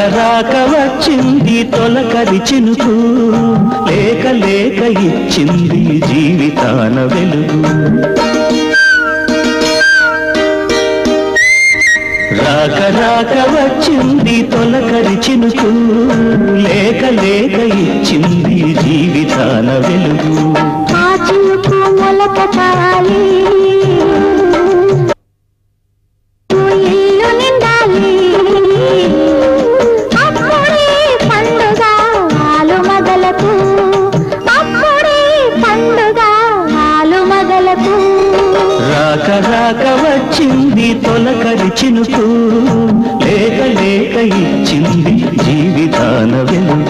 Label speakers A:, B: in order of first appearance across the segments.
A: రాక వచ్చింది తొలకరి చినుకు లేక లేక ఇచ్చింది జీవితాన వెలుగు రాక రాక వచ్చింది తొలకరి చినుకు లేక లేక ఇచ్చింది జీవితాన వెలుగు
B: ఆ చినుకు మొలకటాలి ఇల్లు నిండాలి అప్పుడే పండుగ ఆలు మగలకు అప్పుడే పండుగ ఆలు మగలకు
A: రాక రాక వచ్చింది తొలకరి చినుకు లేక లేక ఇచ్చింది జీవితాన వెలుగు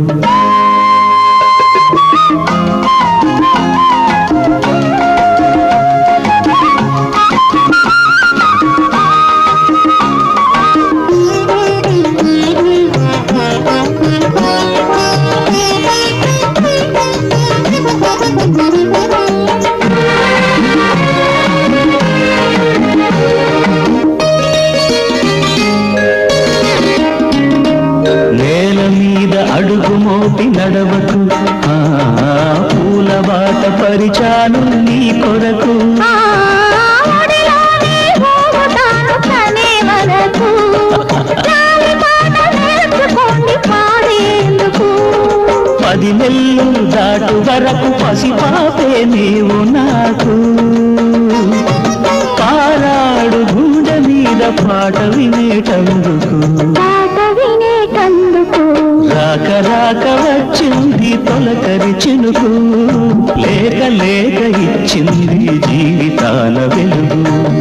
A: నేల మీద అడుగు మోపి నడవకు ఆ, పూల బాట పరిచాను నీ కొరకు
B: ఆ ఒడిలోనే ఊగుతాను కనే వరకు గాలి పాట నేర్చుకోండి పాడేందుకు
A: పది నెల్లు దాటు వరకు పసిపాపే నీవు నాకు పారాడు గుండె మీద పాట వినేటందుకు
B: పాట వినేటందుకు
A: రాక రాక వచ్చింది తొలకరి చినుకు లేక లేక ఇచ్చింది జీవితాల వెలుగు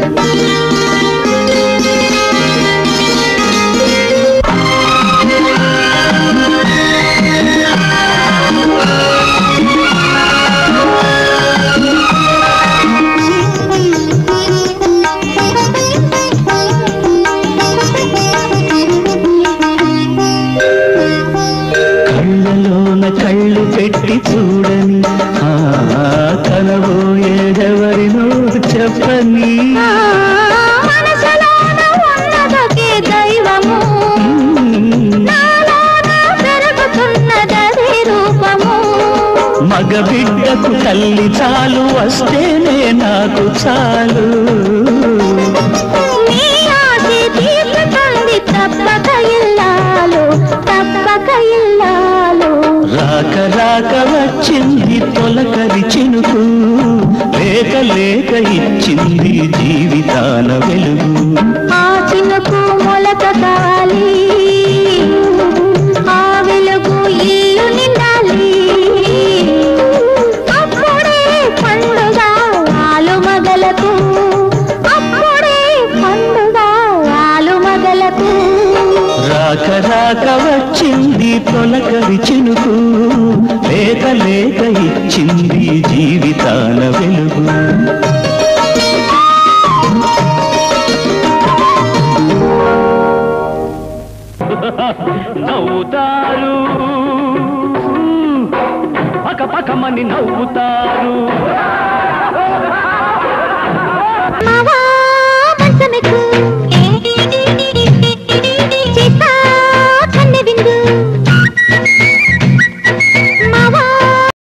A: కళ్ళలోన కళ్ళు పెట్టి చూడని ఆ కనబోయేదెవరినో చెప్పని
B: ఆ మనసులోన ఉన్నదొకే దైవము నాలోన పెరుగుతున్నదదే రూపము
A: మగ బిడ్డకు తల్లి చాలు వస్తేనే నాకు చాలు
B: నీ ఆశ తీర్చుతుంది తప్పక ఇల్లాలు తప్పక ఇల్లాలు
A: రాక రాక వచ్చింది తొలకరి చినుకు లేక లేక ఇచ్చింది జీవితాన వెలుగు
B: ఆ చినుకు మొలక కాలి ఆ వెలుగు ఇల్లు నిండాలి అప్పుడే పండుగ ఆలు మగలకు అప్పుడే పండుగ ఆలు మగలకు
A: రాక రాక వచ్చింది తొలకరి చినుకు లేక లేక ఇచ్చింది జీవితాన వెలుగు నవ్వుతారు పక పకమని నవ్వుతారు
B: మావా మంచమెక్కు చేస్తా కన్నె విందు